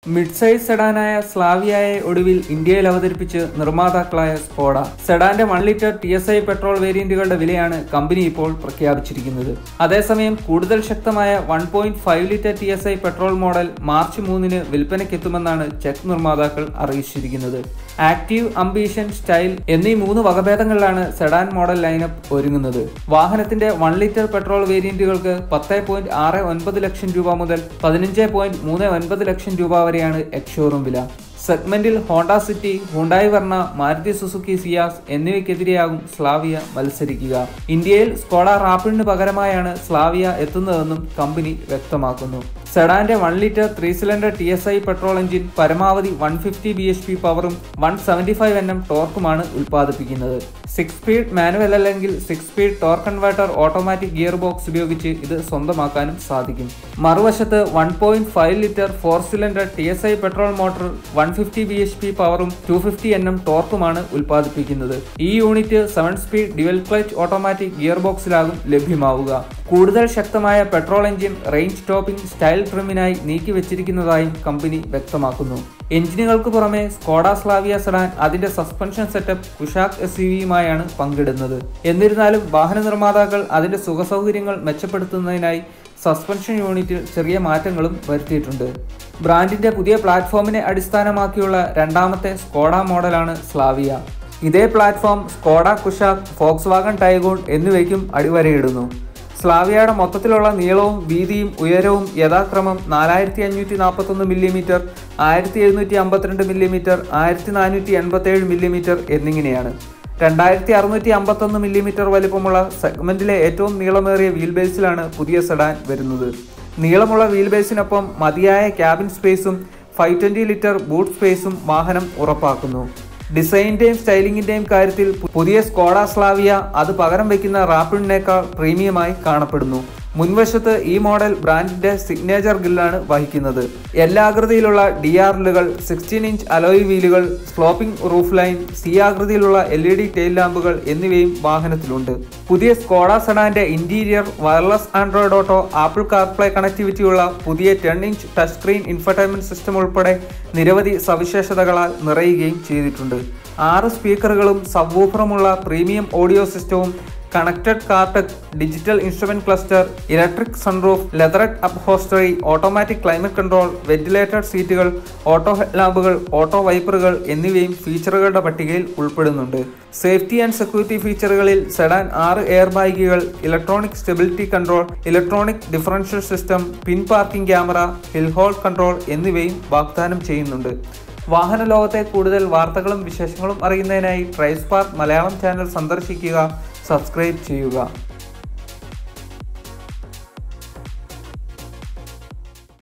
mid size സെഡാനായ സ്ലാവിയയെ ഒടുവിൽ ഇന്ത്യയിൽ അവതരിപ്പിച്ച് നിർമ്മാതാക്കളായ സ്കോഡ സെഡാന്റെ one litre T S I petrol വേരിയന്റുകളുടെ വിലയാണ് കമ്പനി ഇപ്പോൾ പ്രഖ്യാപിച്ചിരിക്കുന്നത് അതേസമയം കൂടുതൽ ശക്തമായ one point five litre T S I petrol model March മൂന്നിന് വിൽപ്പനയ്ക്കെത്തുമെന്നാണ് ചെക്ക് നിർമ്മാതാക്കൾ അറിയിച്ചിരിക്കുന്നത് ആക്റ്റീവ് അംബീഷൻ സ്റ്റൈൽ എന്നീ മൂന്ന് വകഭേദങ്ങളിലാണ് സെഡാൻ മോഡൽ ലൈനപ്പ് ഒരുങ്ങുന്നത് വാഹനത്തിന്റെ വൺ ലിറ്റർ പെട്രോൾ വേരിയന്റുകൾക്ക് പത്ത് പോയിന്റ് ആറ് ഒൻപത് ലക്ഷം രൂപ മുതൽ പതിനഞ്ച് പോയിന്റ് മൂന്ന് ഒൻപത് ലക്ഷം രൂപ വരെയാണ് എക്സ്ഷോറൂം വില സെഗ്മെന്റിൽ Honda City Hyundai Verna Maruti Suzuki Ciaz എന്നിവയ്ക്കെതിരെയാകും സ്ലാവിയ മത്സരിക്കുക ഇന്ത്യയിൽ സ്കോഡ റാപ്പിഡിന് പകരമായാണ് സ്ലാവിയ എത്തുന്നതെന്നും കമ്പനി വ്യക്തമാക്കുന്നു സെഡാന്റെ one litre three cylinder T S I petrol engine പരമാവധി one fifty B H P പവറും one seventy five N M ടോർക്കുമാണ് ഉൽപ്പാദിപ്പിക്കുന്നത് സിക്സ് സ്പീഡ് മാനുവൽ അല്ലെങ്കിൽ six speed torque converter automatic gearbox ഉപയോഗിച്ച് ഇത് സ്വന്തമാക്കാനും സാധിക്കും മറുവശത്ത് one point five litre four cylinder T S I petrol motor one fifty B H P പവറും two fifty N M ടോർക്കുമാണ് ഉൽപ്പാദിപ്പിക്കുന്നത് ഈ unit seven speed dual clutch automatic gear ബോക്സിലാകും ലഭ്യമാവുക കൂടുതൽ ശക്തമായ petrol engine range topping style ട്രിമിനായി നീക്കി വെച്ചിരിക്കുന്നതായും കമ്പനി വ്യക്തമാക്കുന്നു എഞ്ചിനുകൾക്ക് പുറമെ സ്കോഡ സ്ലാവിയ സെഡാൻ അതിന്റെ സസ്പെൻഷൻ സെറ്റപ്പ് കുഷാക് എസ് യുവിയുമായാണ് പങ്കിടുന്നത് എന്നിരുന്നാലും വാഹന നിർമ്മാതാക്കൾ അതിന്റെ സുഖസൗകര്യങ്ങൾ മെച്ചപ്പെടുത്തുന്നതിനായി സസ്പെൻഷൻ യൂണിറ്റിൽ ചെറിയ മാറ്റങ്ങളും വരുത്തിയിട്ടുണ്ട് ബ്രാൻഡിന്റെ പുതിയ പ്ലാറ്റ്ഫോമിനെ അടിസ്ഥാനമാക്കിയുള്ള രണ്ടാമത്തെ സ്കോഡ മോഡലാണ് സ്ലാവിയ ഇതേ platform Skoda Kushaq Volkswagen Taigun എന്നിവയ്ക്കും അടിവരയിടുന്നു സ്ലാവിയയുടെ മൊത്തത്തിലുള്ള നീളവും വീതിയും ഉയരവും യഥാക്രമം നാലായിരത്തി അഞ്ഞൂറ്റി നാൽപ്പത്തൊന്ന് മില്ലിമീറ്റർ ആയിരത്തി എഴുന്നൂറ്റി അമ്പത്തിരണ്ട് മില്ലിമീറ്റർ ആയിരത്തി നാനൂറ്റി എൺപത്തേഴ് മില്ലിമീറ്റർ എന്നിങ്ങനെയാണ് രണ്ടായിരത്തി അറുന്നൂറ്റി അമ്പത്തൊന്ന് മില്ലിമീറ്റർ വലിപ്പമുള്ള സെഗ്മെന്റിലെ ഏറ്റവും നീളമേറിയ വീൽ ബേസിലാണ് പുതിയ സെഡാൻ വരുന്നത് നീളമുള്ള വീൽ ബേസിനൊപ്പം മതിയായ ക്യാബിൻ സ്പേസും ഫൈവ് ട്വൻറ്റി ലിറ്റർ ബൂട്ട് സ്പേസും വാഹനം ഉറപ്പാക്കുന്നു ഡിസൈനിന്റെയും സ്റ്റൈലിംഗിന്റെയും കാര്യത്തിൽ പുതിയ സ്കോഡ സ്ലാവിയ അത് പകരം വയ്ക്കുന്ന റാപ്പിഡിനേക്കാൾ പ്രീമിയമായി കാണപ്പെടുന്നു മുൻവശത്ത് ഈ മോഡൽ ബ്രാൻഡിന്റെ സിഗ്നേച്ചർ ഗില്ലാണ് വഹിക്കുന്നത് എല്ലാ ആകൃതിയിലുള്ള ഡി ആർലുകൾ സിക്സ്റ്റീൻ ഇഞ്ച് അലോയ് വീലുകൾ സ്ലോപ്പിംഗ് റൂഫ് ലൈൻ സി ആകൃതിയിലുള്ള എൽ ഇ ഡി ടെയിൽ ലാമ്പുകൾ എന്നിവയും വാഹനത്തിലുണ്ട് പുതിയ സ്കോഡ സെഡാന്റെ interior wireless Android Auto Apple CarPlay കണക്ടിവിറ്റിയുള്ള പുതിയ ten inch touch screen infotainment system ഉൾപ്പെടെ നിരവധി സവിശേഷതകളാൽ നിറയുകയും ചെയ്തിട്ടുണ്ട് ആറ് സ്പീക്കറുകളും സബ്വൂഫറുമുള്ള പ്രീമിയം ഓഡിയോ സിസ്റ്റവും connected car tech digital instrument cluster electric sunroof leatherette upholstery automatic climate control ventilated സീറ്റുകൾ ഓട്ടോ ഹെഡ്ലാമ്പുകൾ ഓട്ടോ വൈപ്പറുകൾ എന്നിവയും ഫീച്ചറുകളുടെ പട്ടികയിൽ ഉൾപ്പെടുന്നുണ്ട് സേഫ്റ്റി ആൻഡ് സെക്യൂരിറ്റി ഫീച്ചറുകളിൽ സെഡാൻ ആറ് എയർ ബാഗുകൾ electronic stability control electronic differential system പിൻ parking camera hill hold control എന്നിവയും വാഗ്ദാനം ചെയ്യുന്നുണ്ട് വാഹന ലോകത്തെ കൂടുതൽ വാർത്തകളും വിശേഷങ്ങളും അറിയുന്നതിനായി ട്രൈസ്പാർക്ക് മലയാളം ചാനൽ സന്ദർശിക്കുക സബ്സ്ക്രൈബ് ചെയ്യുക